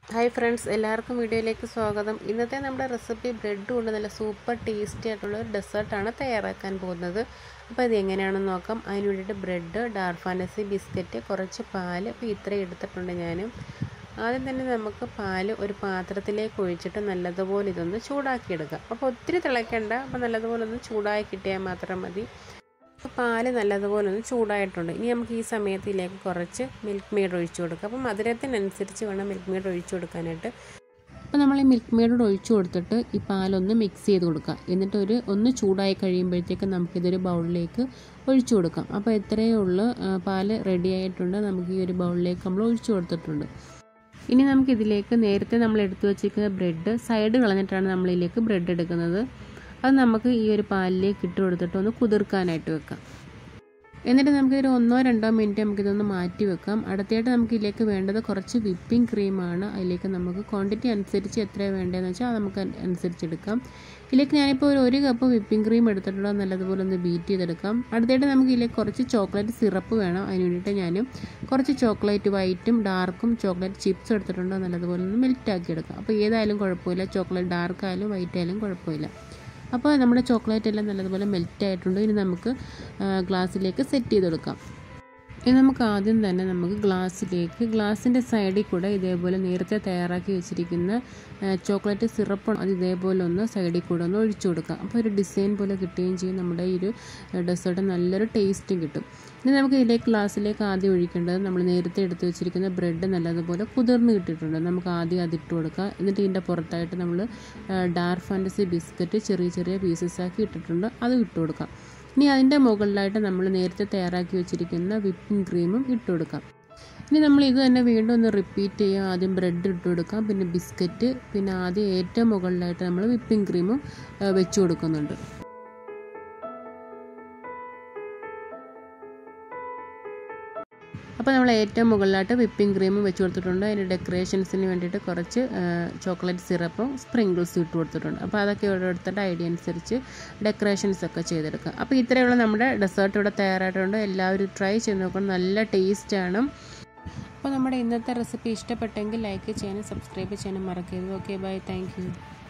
hi friends എല്ലാവർക്കും വീഡിയോയിലേക്ക് സ്വാഗതം ഇന്നത്തെ നമ്മുടെ റെസിപ്പി ബ്രെഡ് കൊണ്ട് നല്ല സൂപ്പർ ടേസ്റ്റി ആയിട്ടുള്ള ഒരു ഡെസേർട്ടാണ് തയ്യാറാക്കാൻ പോകുന്നത് അപ്പോൾ ഇത് എങ്ങനെയാണെന്ന് നോക്കാം അതിന് വേണ്ടിയിട്ട് ബ്രെഡ് ഡാർക്ക് ഫാൻറ്റസി ബിസ്ക്കറ്റ് കുറച്ച് പാല് അപ്പോൾ ഇത്രയും എടുത്തിട്ടുണ്ട് ഞാൻ ആദ്യം തന്നെ നമുക്ക് പാല് ഒരു പാത്രത്തിലേക്ക് ഒഴിച്ചിട്ട് നല്ലതുപോലെ ഇതൊന്ന് ചൂടാക്കിയെടുക്കാം അപ്പോൾ ഒത്തിരി തിളയ്ക്കേണ്ട അപ്പോൾ നല്ലതുപോലെ ഒന്ന് ചൂടാക്കി കിട്ടിയാൽ മാത്രം മതി പാല് നല്ലതുപോലെ ഒന്ന് ചൂടായിട്ടുണ്ട് ഇനി നമുക്ക് ഈ സമയത്ത് ഇതിലേക്ക് കുറച്ച് മിൽക്ക് മെയ്ഡ് ഒഴിച്ചു കൊടുക്കാം അപ്പോൾ മധുരത്തിനനുസരിച്ച് വേണം മിൽക്ക് മെയ്ഡ് ഒഴിച്ചു കൊടുക്കാനായിട്ട് അപ്പോൾ നമ്മൾ ഈ മിൽക്ക് മെയ്ഡ് ഒഴിച്ചു കൊടുത്തിട്ട് ഈ പാലൊന്ന് മിക്സ് ചെയ്ത് കൊടുക്കാം എന്നിട്ട് ഒരു ഒന്ന് ചൂടായി കഴിയുമ്പോഴത്തേക്ക് നമുക്കിതൊരു ബൗളിലേക്ക് ഒഴിച്ചു കൊടുക്കാം അപ്പോൾ ഇത്രയേ ഉള്ളൂ പാല് റെഡി ആയിട്ടുണ്ട് നമുക്ക് ഈ ഒരു ബൗളിലേക്ക് നമ്മൾ ഒഴിച്ചു കൊടുത്തിട്ടുണ്ട് ഇനി നമുക്കിതിലേക്ക് നേരത്തെ നമ്മൾ എടുത്തു വച്ചിരിക്കുന്ന ബ്രെഡ് സൈഡ് കളഞ്ഞിട്ടാണ് നമ്മളിതിലേക്ക് ബ്രെഡ് എടുക്കുന്നത് അത് നമുക്ക് ഈ ഒരു പാലിലേക്ക് ഇട്ട് കൊടുത്തിട്ട് ഒന്ന് കുതിർക്കാനായിട്ട് വെക്കാം എന്നിട്ട് നമുക്കിതൊരു ഒന്നോ രണ്ടോ മിനിറ്റ് നമുക്കിതൊന്ന് മാറ്റി വെക്കാം അടുത്തായിട്ട് നമുക്ക് ഇതിലേക്ക് വേണ്ടത് കുറച്ച് വിപ്പിംഗ് ക്രീമാണ് അതിലേക്ക് നമുക്ക് ക്വാണ്ടിറ്റി അനുസരിച്ച് എത്രയാണ് വേണ്ടതെന്ന് വെച്ചാൽ അത് നമുക്ക് അനുസരിച്ചെടുക്കാം ഇതിലേക്ക് ഞാനിപ്പോൾ ഒരു ഒരു കപ്പ് വിപ്പിംഗ് ക്രീം എടുത്തിട്ടുള്ള നല്ലതുപോലെ ഒന്ന് ബീറ്റ് ചെയ്തെടുക്കാം അടുത്തായിട്ട് നമുക്ക് ഇതിലേക്ക് കുറച്ച് ചോക്ലേറ്റ് സിറപ്പ് വേണം അതിന് വേണ്ടിയിട്ട് ഞാൻ കുറച്ച് ചോക്ലേറ്റ് വൈറ്റും ഡാർക്കും ചോക്ലേറ്റ് ചിപ്സ് എടുത്തിട്ടുണ്ട് നല്ലതുപോലെ ഒന്ന് മെൽറ്റ് ആക്കി എടുക്കാം അപ്പോൾ ഏതായാലും കുഴപ്പമില്ല ചോക്ലേറ്റ് ഡാർക്ക് ആയാലും വൈറ്റ് ആയാലും കുഴപ്പമില്ല അപ്പോൾ നമ്മുടെ ചോക്ലേറ്റ് എല്ലാം നല്ലതുപോലെ മെൽറ്റ് ആയിട്ടുണ്ട് ഇനി നമുക്ക് ഗ്ലാസ്സിലേക്ക് സെറ്റ് ചെയ്തെടുക്കാം ഇനി നമുക്ക് ആദ്യം തന്നെ നമുക്ക് ഗ്ലാസ്സിലേക്ക് ഗ്ലാസിൻ്റെ സൈഡിൽ കൂടെ ഇതേപോലെ നേരത്തെ തയ്യാറാക്കി വെച്ചിരിക്കുന്ന ചോക്ലേറ്റ് സിറപ്പ് അത് ഇതേപോലെ ഒന്ന് സൈഡിൽ കൂടെ ഒന്ന് ഒഴിച്ചു കൊടുക്കാം അപ്പോൾ ഒരു ഡിസൈൻ പോലെ കിട്ടുകയും ചെയ്യും നമ്മുടെ ഈ ഒരു ഡെസേർട്ട് നല്ലൊരു ടേസ്റ്റും കിട്ടും ഇനി നമുക്ക് ഇതിലേക്ക് ഗ്ലാസ്സിലേക്ക് ആദ്യം ഒഴിക്കേണ്ടത് നമ്മൾ നേരത്തെ എടുത്ത് വെച്ചിരിക്കുന്ന ബ്രെഡ് നല്ലതുപോലെ കുതിർന്ന് കിട്ടിയിട്ടുണ്ട് നമുക്ക് ആദ്യം അതിട്ട് കൊടുക്കാം എന്നിട്ട് ഇതിൻ്റെ പുറത്തായിട്ട് നമ്മൾ ഡാർക്ക് ഫാൻറ്റസി ബിസ്ക്കറ്റ് ചെറിയ ചെറിയ പീസസ് ആക്കി ഇട്ടിട്ടുണ്ട് അത് ഇട്ട് കൊടുക്കാം ഇനി അതിൻ്റെ മുകളിലായിട്ട് നമ്മൾ നേരത്തെ തയ്യാറാക്കി വെച്ചിരിക്കുന്ന വിപ്പിംഗ് ക്രീമും ഇട്ട് കൊടുക്കാം ഇനി നമ്മൾ ഇത് തന്നെ വീണ്ടും ഒന്ന് റിപ്പീറ്റ് ചെയ്യുക ആദ്യം ബ്രെഡ് ഇട്ട് കൊടുക്കാം പിന്നെ ബിസ്ക്കറ്റ് പിന്നെ ആദ്യം ഏറ്റവും മുകളിലായിട്ട് നമ്മൾ വിപ്പിംഗ് ക്രീമും വെച്ച് കൊടുക്കുന്നുണ്ട് അപ്പോൾ നമ്മൾ ഏറ്റവും മുകളിലായിട്ട് വിപ്പിംഗ് ക്രീമും വെച്ച് കൊടുത്തിട്ടുണ്ട് അതിൻ്റെ ഡെക്കറേഷൻസിന് വേണ്ടിയിട്ട് കുറച്ച് ചോക്ലേറ്റ് സിറപ്പും സ്പ്രിങ്കിൾസും ഇട്ട് കൊടുത്തിട്ടുണ്ട് അപ്പോൾ അതൊക്കെ ഓരോരുത്തരുടെ ഐഡിയ അനുസരിച്ച് ഡെക്കറേഷൻസ് ഒക്കെ ചെയ്തെടുക്കുക അപ്പോൾ ഇത്രയുള്ള നമ്മുടെ ഡെസേർട്ട് ഇവിടെ തയ്യാറായിട്ടുണ്ട് എല്ലാവരും ട്രൈ ചെയ്ത് നോക്കണം നല്ല ടേസ്റ്റാണ് അപ്പോൾ നമ്മുടെ ഇന്നത്തെ റെസിപ്പി ഇഷ്ടപ്പെട്ടെങ്കിൽ ലൈക്ക് ചെയ്യാനും സബ്സ്ക്രൈബ് ചെയ്യാനും മറക്കരുത് ഓക്കെ ബൈ താങ്ക്